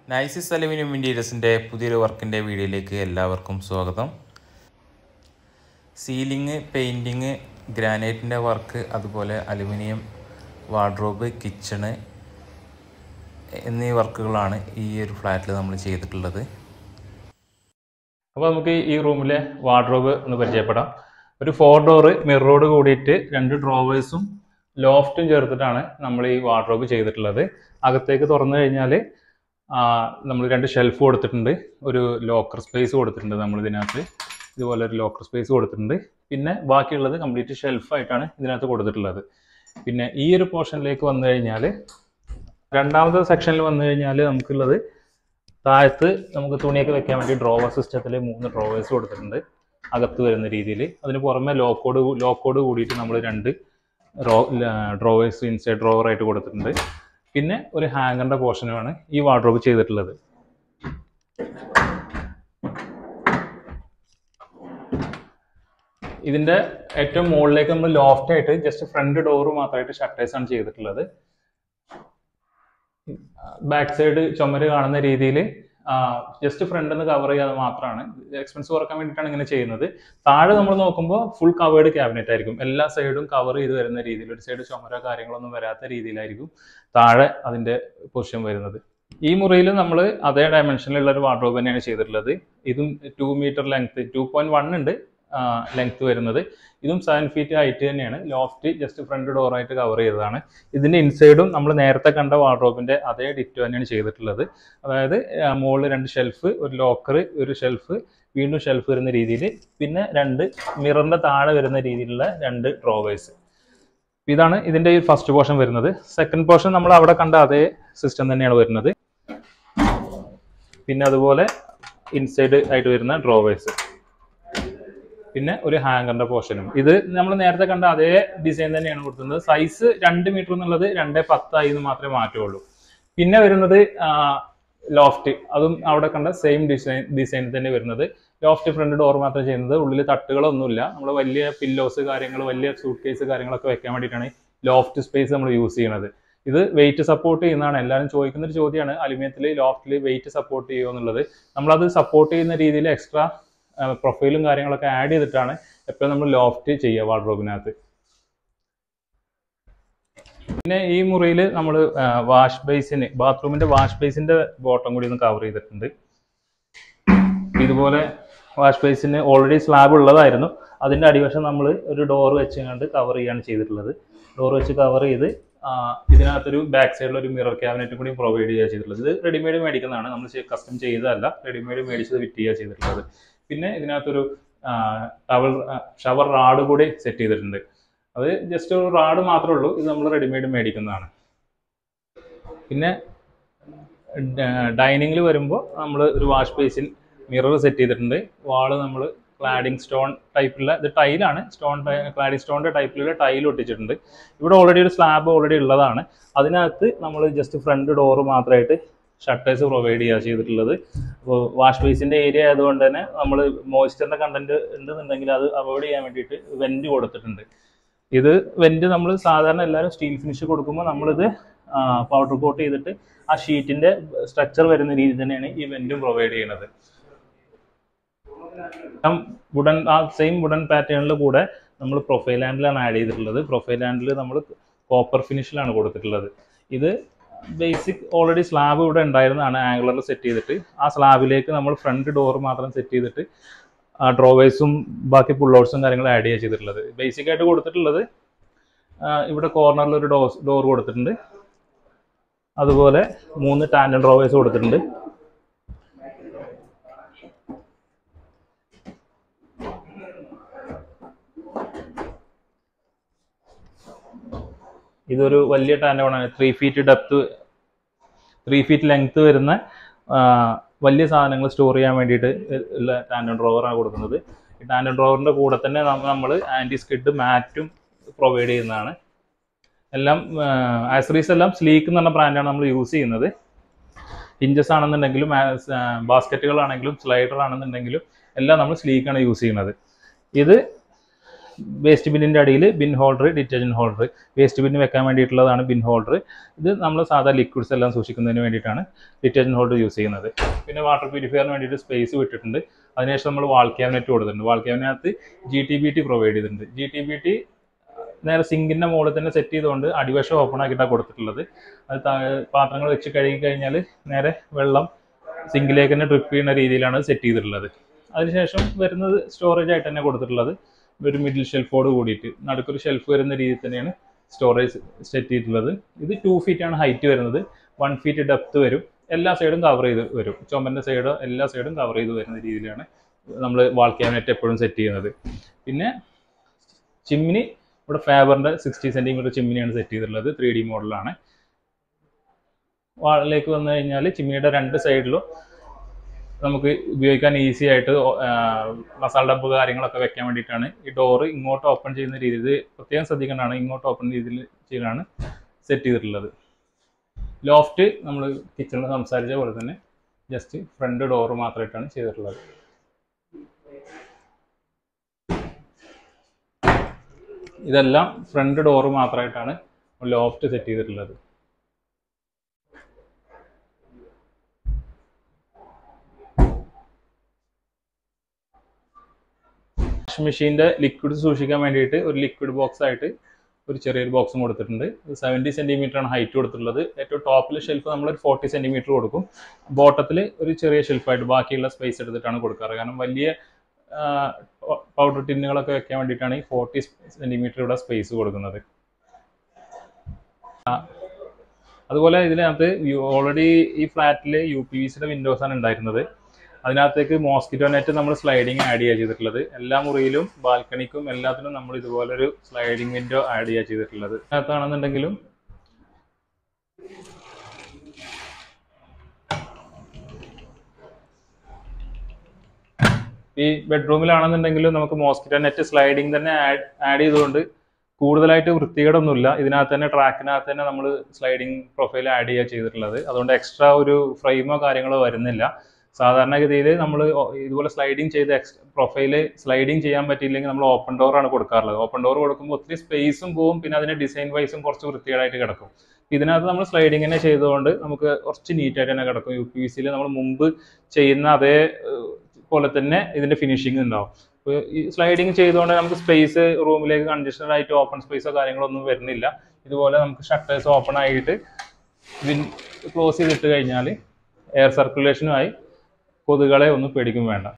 നൈസിസ് aluminium ഇൻറ്റീരിയൽസിൻ്റെ പുതിയൊരു വർക്കിൻ്റെ വീഡിയോയിലേക്ക് എല്ലാവർക്കും സ്വാഗതം സീലിംഗ് പെയിൻറ്റിങ് ഗ്രാനൈറ്റിൻ്റെ വർക്ക് അതുപോലെ അലുമിനിയം വാർഡ്രോബ് കിച്ചണ് എന്നീ വർക്കുകളാണ് ഈ ഒരു ഫ്ലാറ്റിൽ നമ്മൾ ചെയ്തിട്ടുള്ളത് അപ്പോൾ നമുക്ക് ഈ റൂമിലെ വാർഡ്രോബ് ഒന്ന് പരിചയപ്പെടാം ഒരു ഫോർ ഡോറ് മിററോട് കൂടിയിട്ട് രണ്ട് ഡ്രോവേഴ്സും ലോഫ്റ്റും ചേർത്തിട്ടാണ് നമ്മൾ ഈ വാർഡ്രോബ് ചെയ്തിട്ടുള്ളത് അകത്തേക്ക് തുറന്നു കഴിഞ്ഞാൽ നമ്മൾ രണ്ട് ഷെൽഫ് കൊടുത്തിട്ടുണ്ട് ഒരു ലോക്കർ സ്പേസ് കൊടുത്തിട്ടുണ്ട് നമ്മൾ ഇതിനകത്ത് ഇതുപോലെ ഒരു ലോക്കർ സ്പേസ് കൊടുത്തിട്ടുണ്ട് പിന്നെ ബാക്കിയുള്ളത് കംപ്ലീറ്റ് ഷെൽഫായിട്ടാണ് ഇതിനകത്ത് കൊടുത്തിട്ടുള്ളത് പിന്നെ ഈ ഒരു പോർഷനിലേക്ക് വന്നു കഴിഞ്ഞാൽ രണ്ടാമത്തെ സെക്ഷനിൽ വന്നു കഴിഞ്ഞാൽ നമുക്കുള്ളത് താഴത്ത് നമുക്ക് തുണിയൊക്കെ വെക്കാൻ വേണ്ടി ഡ്രോവർ സിസ്റ്റത്തിൽ മൂന്ന് ഡ്രോവേഴ്സ് കൊടുത്തിട്ടുണ്ട് അകത്ത് വരുന്ന രീതിയിൽ അതിന് പുറമെ ലോക്കോട് ലോക്കോട് കൂടിയിട്ട് നമ്മൾ രണ്ട് റോ ഡ്രോവേഴ്സ് ഇൻസൈഡ് ഡ്രോവർ ആയിട്ട് കൊടുത്തിട്ടുണ്ട് പിന്നെ ഒരു ഹാങ്ങറിന്റെ പോർഷനുമാണ് ഈ വാർഡ്രോബ് ചെയ്തിട്ടുള്ളത് ഇതിന്റെ ഏറ്റവും മുകളിലേക്ക് നമ്മൾ ലോഫ്റ്റ് ആയിട്ട് ജസ്റ്റ് ഫ്രണ്ട് ഡോറ് മാത്രമായിട്ട് ഷട്ടേഴ്സ് ആണ് ചെയ്തിട്ടുള്ളത് ബാക്ക് സൈഡ് ചുമര് കാണുന്ന രീതിയിൽ ജസ്റ്റ് ഫ്രണ്ട് നിന്ന് കവർ ചെയ്യാതെ മാത്രമാണ് എക്സ്പെൻസ് കുറക്കാൻ വേണ്ടിയിട്ടാണ് ഇങ്ങനെ ചെയ്യുന്നത് താഴെ നമ്മൾ നോക്കുമ്പോൾ ഫുൾ കവേർഡ് ക്യാബിനറ്റ് ആയിരിക്കും എല്ലാ സൈഡും കവർ ചെയ്ത് വരുന്ന രീതിയിൽ ഒരു സൈഡ് ചുമരോ കാര്യങ്ങളൊന്നും വരാത്ത രീതിയിലായിരിക്കും താഴെ അതിന്റെ പൊസിഷൻ വരുന്നത് ഈ മുറിയിൽ നമ്മൾ അതേ ഡയമെൻഷനിലുള്ള ഒരു വാർഡ്രോബ് തന്നെയാണ് ചെയ്തിട്ടുള്ളത് ഇതും two metre length two point one ഉണ്ട് ലെങ്ത് വരുന്നത് ഇതും സെവൻ ഫീറ്റ് ഹൈറ്റ് തന്നെയാണ് ലോഫ്റ്റ് ജസ്റ്റ് ഫ്രണ്ട് ഡോറായിട്ട് കവർ ചെയ്തതാണ് ഇതിന്റെ ഇൻസൈഡും നമ്മൾ നേരത്തെ കണ്ട വാർഡ്രോബിന്റെ അതേ ഡിറ്റോ തന്നെയാണ് ചെയ്തിട്ടുള്ളത് അതായത് മുകളിൽ രണ്ട് ഷെൽഫ് ഒരു ലോക്കർ ഒരു ഷെൽഫ് വീണ്ടും ഷെൽഫ് വരുന്ന രീതിയിൽ പിന്നെ രണ്ട് മിററിന്റെ താഴെ വരുന്ന രീതിയിലുള്ള രണ്ട് ഡ്രോവേഴ്സ് ഇതാണ് ഇതിന്റെ ഈ ഫസ്റ്റ് പോർഷൻ വരുന്നത് സെക്കൻഡ് പോർഷൻ നമ്മൾ അവിടെ കണ്ട അതേ സിസ്റ്റം തന്നെയാണ് വരുന്നത് പിന്നെ അതുപോലെ ഇൻസൈഡ് ആയിട്ട് വരുന്ന ഡ്രോവേഴ്സ് പിന്നെ ഒരു ഹാങ്കറിന്റെ പോർഷനും ഇത് നമ്മൾ നേരത്തെ കണ്ട അതേ ഡിസൈൻ തന്നെയാണ് കൊടുക്കുന്നത് സൈസ് രണ്ട് മീറ്റർ എന്നുള്ളത് രണ്ട് പത്തായി എന്ന് മാത്രമേ മാറ്റുള്ളൂ പിന്നെ വരുന്നത് ലോഫ്റ്റ് അതും അവിടെ കണ്ട സെയിം ഡിസൈൻ ഡിസൈൻ തന്നെ വരുന്നത് ലോഫ്റ്റ് ഫ്രണ്ട് ഡോർ മാത്രമേ ചെയ്യുന്നത് ഉള്ളിൽ തട്ടുകളൊന്നുമില്ല നമ്മൾ വലിയ പില്ലോസ് കാര്യങ്ങൾ വലിയ സൂട്ട് കേസ് കാര്യങ്ങളൊക്കെ വെക്കാൻ വേണ്ടിയിട്ടാണ് ലോഫ്റ്റ് സ്പേസ് നമ്മൾ യൂസ് ചെയ്യുന്നത് ഇത് വെയിറ്റ് സപ്പോർട്ട് ചെയ്യുന്നതാണ് എല്ലാവരും ചോദിക്കുന്ന ഒരു ചോദ്യമാണ് അലുമിനിയത്തിൽ ലോഫ്റ്റിൽ വെയിറ്റ് സപ്പോർട്ട് ചെയ്യുമോ എന്നുള്ളത് നമ്മളത് സപ്പോർട്ട് ചെയ്യുന്ന രീതിയിൽ എക്സ്ട്രാ പ്രൊഫൈലും കാര്യങ്ങളൊക്കെ ആഡ് ചെയ്തിട്ടാണ് എപ്പോഴും നമ്മൾ ലോഫ്റ്റ് ചെയ്യുക വാർഡ്രോബിനകത്ത് പിന്നെ ഈ മുറിയിൽ നമ്മൾ വാഷ് ബേസിന് ബാത്റൂമിന്റെ വാഷ് ബേസിന്റെ ബോട്ടം കൂടി ഒന്ന് കവർ ചെയ്തിട്ടുണ്ട് ഇതുപോലെ വാഷ് ബേസിന് ഓൾറെഡി സ്ലാബ് ഉള്ളതായിരുന്നു അതിന്റെ അടിവശം നമ്മൾ ഒരു ഡോർ വെച്ച് കണ്ട് കവർ ചെയ്യാണ് ചെയ്തിട്ടുള്ളത് ഡോർ വെച്ച് കവർ ചെയ്ത് ഇതിനകത്തൊരു ബാക്ക് സൈഡിൽ ഒരു മിറർ ക്യാബിനറ്റും കൂടി പ്രൊവൈഡ് ചെയ്യുക ചെയ്തിട്ടുള്ളത് ഇത് റെഡിമെയ്ഡ് മേടിക്കുന്നതാണ് നമ്മൾ കസ്റ്റം ചെയ്തതല്ല റെഡിമെയ്ഡ് മേടിച്ചത് വിറ്റ് ചെയ്യുക ചെയ്തിട്ടുള്ളത് പിന്നെ ഇതിനകത്തൊരു ടവൽ ഷവർ റാഡ് കൂടി സെറ്റ് ചെയ്തിട്ടുണ്ട് അത് ജസ്റ്റ് ഒരു റാഡ് മാത്രമേ ഉള്ളൂ ഇത് നമ്മൾ റെഡിമെയ്ഡ് മേടിക്കുന്നതാണ് പിന്നെ ഡൈനിങ്ങിൽ വരുമ്പോൾ നമ്മൾ ഒരു വാഷ് ബേസിൻ മിറർ സെറ്റ് ചെയ്തിട്ടുണ്ട് വാള് നമ്മൾ ക്ലാഡിംഗ് സ്റ്റോൺ ടൈപ്പിലുള്ള ഇത് ടൈലാണ് സ്റ്റോൺ ക്ലാഡിംഗ് സ്റ്റോണിന്റെ ടൈപ്പിലുള്ള ടൈൽ ഒട്ടിച്ചിട്ടുണ്ട് ഇവിടെ ഓൾറെഡി ഒരു സ്ലാബ് ഓൾറെഡി ഉള്ളതാണ് അതിനകത്ത് നമ്മൾ ജസ്റ്റ് ഫ്രണ്ട് ഡോറ് മാത്രമായിട്ട് ഷട്ടേഴ്സ് പ്രൊവൈഡ് ചെയ്യുക ചെയ്തിട്ടുള്ളത് അപ്പോൾ വാഷ് ബേസിന്റെ ഏരിയ ആയതുകൊണ്ട് തന്നെ നമ്മൾ മോയ്സ്ചറിന്റെ കണ്ടന്റ് ഉണ്ടെന്നുണ്ടെങ്കിൽ അത് അവോയ്ഡ് ചെയ്യാൻ വേണ്ടിയിട്ട് വെന്റ് കൊടുത്തിട്ടുണ്ട് ഇത് വെന്റ് നമ്മൾ സാധാരണ എല്ലാവരും സ്റ്റീൽ ഫിനിഷ് കൊടുക്കുമ്പോൾ നമ്മളിത് പൗഡർ കോട്ട് ചെയ്തിട്ട് ആ ഷീറ്റിന്റെ സ്ട്രക്ചർ വരുന്ന രീതിയിൽ തന്നെയാണ് ഈ വെന്റും പ്രൊവൈഡ് ചെയ്യുന്നത് വുഡൻ ആ സെയിം വുഡൻ പാറ്റേണിൽ കൂടെ നമ്മൾ പ്രൊഫൈൽ ഹാൻഡിലാണ് ആഡ് ചെയ്തിട്ടുള്ളത് പ്രൊഫൈൽ ഹാൻഡിൽ നമ്മൾ കോപ്പർ ഫിനിഷിലാണ് കൊടുത്തിട്ടുള്ളത് ഇത് ബേസിക് ഓൾറെഡി സ്ലാബ് ഇവിടെ ഉണ്ടായിരുന്നതാണ് ആംഗുലറിൽ സെറ്റ് ചെയ്തിട്ട് ആ സ്ലാബിലേക്ക് നമ്മൾ ഫ്രണ്ട് ഡോർ മാത്രം സെറ്റ് ചെയ്തിട്ട് ആ ഡ്രോവേഴ്സും ബാക്കി പുള്ളൗട്ട്സും കാര്യങ്ങളും ആഡ് ചെയ്യുക ചെയ്തിട്ടുള്ളത് ബേസിക് ആയിട്ട് കൊടുത്തിട്ടുള്ളത് ഇവിടെ കോർണറിൽ ഒരു ഡോർ ഡോർ കൊടുത്തിട്ടുണ്ട് അതുപോലെ മൂന്ന് ടാൻഡൻ ഡ്രോവേഴ്സ് കൊടുത്തിട്ടുണ്ട് ഇതൊരു വലിയ ടാൻഡോണാണ് three feet depth three feet length വരുന്ന വലിയ സാധനങ്ങൾ സ്റ്റോർ ചെയ്യാൻ വേണ്ടിയിട്ട് ഉള്ള ടാൻഡൻ ഡ്രോവറാണ് കൊടുക്കുന്നത് ഈ ടാൻഡൻ ഡ്രോവറിൻ്റെ കൂടെ തന്നെ നമ്മൾ ആൻറ്റി സ്കിഡ് മാറ്റും പ്രൊവൈഡ് ചെയ്യുന്നതാണ് എല്ലാം ആക്സറീസ് എല്ലാം സ്ലീക്ക് എന്ന് പറഞ്ഞ ബ്രാൻഡാണ് നമ്മൾ യൂസ് ചെയ്യുന്നത് ഹിഞ്ചസ് ആണെന്നുണ്ടെങ്കിലും ബാസ്ക്കറ്റുകളാണെങ്കിലും സ്ലൈഡർ ആണെന്നുണ്ടെങ്കിലും എല്ലാം നമ്മൾ സ്ലീക്കാണ് യൂസ് ചെയ്യുന്നത് ഇത് വേസ്റ്റ് ബിന്നിൻ്റെ അടിയിൽ bin holder detergent holder waste bin വെക്കാൻ വേണ്ടിയിട്ടുള്ളതാണ് ബിൻ ഹോൾഡർ ഇത് നമ്മൾ സാധാ ലിക്വിഡ്സ് എല്ലാം സൂക്ഷിക്കുന്നതിന് വേണ്ടിയിട്ടാണ് ഡിറ്റർജൻറ്റ് ഹോൾഡർ യൂസ് ചെയ്യുന്നത് പിന്നെ വാട്ടർ പ്യൂരിഫയറിന് വേണ്ടിയിട്ട് സ്പേസ് വിട്ടിട്ടുണ്ട് അതിനുശേഷം നമ്മൾ വാൾ ക്യാബിനറ്റ് കൊടുത്തിട്ടുണ്ട് വാൾ ക്യാബിനകത്ത് G T B T provide ചെയ്തിട്ടുണ്ട് ജി ടി ബി ടി നേരെ സിങ്കിൻ്റെ മുകളിൽ തന്നെ സെറ്റ് ചെയ്തുകൊണ്ട് അടിവശം ഓപ്പൺ ആക്കിയിട്ടാണ് കൊടുത്തിട്ടുള്ളത് അത് താ- പാത്രങ്ങൾ വെച്ച് കഴുകി കഴിഞ്ഞാൽ നേരെ വെള്ളം സിങ്കിലേക്ക് തന്നെ ട്രിപ്പ് ചെയ്യുന്ന രീതിയിലാണ് സെറ്റ് ചെയ്തിട്ടുള്ളത് അതിനുശേഷം വരുന്നത് സ്റ്റോറേജ് ആയിട്ട് തന്നെ കൊടുത്തിട്ടുള്ളത് ഒരു മിഡിൽ ഷെൽഫോട് കൂടിയിട്ട് നടുക്കൊരു ഷെൽഫ് വരുന്ന രീതിയിൽ തന്നെയാണ് സ്റ്റോറേജ് സെറ്റ് ചെയ്തിട്ടുള്ളത് ഇത് ടു ഫീറ്റ് ആണ് ഹൈറ്റ് വരുന്നത് വൺ ഫീറ്റ് ഡെപ്ത് വരും എല്ലാ സൈഡും കവർ ചെയ്ത് വരും ചുമൻ്റെ സൈഡ് എല്ലാ സൈഡും കവർ ചെയ്ത് വരുന്ന രീതിയിലാണ് നമ്മൾ വാൾ ക്യാബിനറ്റ് എപ്പോഴും സെറ്റ് ചെയ്യുന്നത് പിന്നെ ചിമ്മിനി ഇവിടെ ഫാബറിൻ്റെ സിക്സ്റ്റി സെൻറ്റിമീറ്റർ ചിമ്മിനിയാണ് സെറ്റ് ചെയ്തിട്ടുള്ളത് ത്രീ ഡി മോഡലാണ് വാളിലേക്ക് വന്നു കഴിഞ്ഞാൽ ചിമ്മിനിയുടെ രണ്ട് സൈഡിലും നമുക്ക് ഉപയോഗിക്കാൻ ഈസി ആയിട്ട് ഓ- ആ, മസാല ഡബ്ബ് കാര്യങ്ങളൊക്കെ വെക്കാൻ വേണ്ടിയിട്ടാണ് ഈ ഡോറ് ഇങ്ങോട്ട് ഓപ്പൺ ചെയ്യുന്ന രീതിയിൽ ഇത് പ്രത്യേകം ശ്രദ്ധിക്കേണ്ടതാണ് ഇങ്ങോട്ട് ഓപ്പൺ രീതിയിൽ ചെയ്താണ് സെറ്റ് ചെയ്തിട്ടുള്ളത് ലോഫ്റ്റ് നമ്മൾ കിച്ചണിൽ സംസാരിച്ച പോലെ തന്നെ ജസ്റ്റ് ഫ്രണ്ട് ഡോറ് മാത്രമായിട്ടാണ് ചെയ്തിട്ടുള്ളത് ഇതെല്ലാം ഫ്രണ്ട് ഡോറ് മാത്രമായിട്ടാണ് ലോഫ്റ്റ് സെറ്റ് ചെയ്തിട്ടുള്ളത് വാഷിംഗ് മെഷീൻ്റെ ലിക്വിഡ് സൂക്ഷിക്കാൻ വേണ്ടിയിട്ട് ഒരു ലിക്വിഡ് ബോക്സ് ആയിട്ട് ഒരു ചെറിയൊരു ബോക്സും കൊടുത്തിട്ടുണ്ട് സെവൻറ്റി സെൻറ്റിമീറ്റർ ആണ് ഹൈറ്റ് കൊടുത്തിട്ടുള്ളത് ഏറ്റവും ടോപ്പിലെ ഷെൽഫ് നമ്മൾ ഒരു ഫോർട്ടി സെൻറ്റിമീറ്റർ കൊടുക്കും ബോട്ടത്തിൽ ഒരു ചെറിയ ഷെൽഫായിട്ട് ബാക്കിയുള്ള സ്പേസ് എടുത്തിട്ടാണ് കൊടുക്കാറ് കാരണം വലിയ പൗഡർ ടിന്നുകളൊക്കെ വെക്കാൻ വേണ്ടിയിട്ടാണ് ഈ ഫോർട്ടി സെൻറ്റിമീറ്റർ ഇവിടെ സ്പേസ് കൊടുക്കുന്നത് ആ, അതുപോലെ ഇതിനകത്ത് ഓൾറെഡി ഈ ഫ്ലാറ്റിൽ യു പി വി സിയുടെ വിൻഡോസ് ആണ് ഉണ്ടായിരുന്നത് അതിനകത്തേക്ക് മോസ്കിറ്റോ നെറ്റ് നമ്മൾ സ്ലൈഡിങ് ആഡ് ചെയ്യുക ചെയ്തിട്ടുള്ളത് എല്ലാ മുറിയിലും ബാൽക്കണിക്കും എല്ലാത്തിനും നമ്മൾ ഇതുപോലൊരു സ്ലൈഡിങ് വിൻഡോ ആഡ് ചെയ്യുക ചെയ്തിട്ടുള്ളത് അതിനകത്താണെന്നുണ്ടെങ്കിലും ഈ ബെഡ്റൂമിലാണെന്നുണ്ടെങ്കിലും നമുക്ക് മോസ്കിറ്റോ നെറ്റ് സ്ലൈഡിങ് തന്നെ ആഡ് ചെയ്തുകൊണ്ട് കൂടുതലായിട്ട് വൃത്തികേടൊന്നുമില്ല ഇതിനകത്ത് തന്നെ ട്രാക്കിനകത്ത് തന്നെ നമ്മൾ സ്ലൈഡിങ് പ്രൊഫൈൽ ആഡ് ചെയ്യുക ചെയ്തിട്ടുള്ളത് അതുകൊണ്ട് എക്സ്ട്രാ ഒരു ഫ്രെയിമോ കാര്യങ്ങളോ വരുന്നില്ല സാധാരണഗതിയിൽ നമ്മൾ ഇതുപോലെ സ്ലൈഡിങ് ചെയ്ത് എക്സ് പ്രൊഫൈല് സ്ലൈഡിങ് ചെയ്യാൻ പറ്റിയില്ലെങ്കിൽ നമ്മൾ ഓപ്പൺ ഡോർ ആണ് കൊടുക്കാറുള്ളത് ഓപ്പൺ ഡോർ കൊടുക്കുമ്പോൾ ഒത്തിരി സ്പേസും പോവും പിന്നെ അതിന് ഡിസൈൻ വൈസും കുറച്ച് വൃത്തികേടായിട്ട് കിടക്കും ഇതിനകത്ത് നമ്മൾ സ്ലൈഡിങ് തന്നെ ചെയ്തുകൊണ്ട് നമുക്ക് കുറച്ച് നീറ്റായിട്ട് തന്നെ കിടക്കും യു പി വി സിയിൽ നമ്മൾ മുമ്പ് ചെയ്യുന്ന അതേ ഏഹ്, പോലെ തന്നെ ഇതിന്റെ ഫിനിഷിംഗ് ഉണ്ടാവും അപ്പോൾ ഈ സ്ലൈഡിങ് ചെയ്തുകൊണ്ട് നമുക്ക് സ്പേസ് റൂമിലേക്ക് കണ്ടീഷണർ ആയിട്ട് ഓപ്പൺ സ്പേസോ കാര്യങ്ങളോ ഒന്നും വരുന്നില്ല ഇതുപോലെ നമുക്ക് ഷട്ടേഴ്സ് ഓപ്പൺ ആയിട്ട് വിൻ ക്ലോസ് ചെയ്തിട്ട് കഴിഞ്ഞാൽ എയർ സർക്കുലേഷനുമായി കൊതുകുകളെ ഒന്നും പേടിക്കും വേണ്ട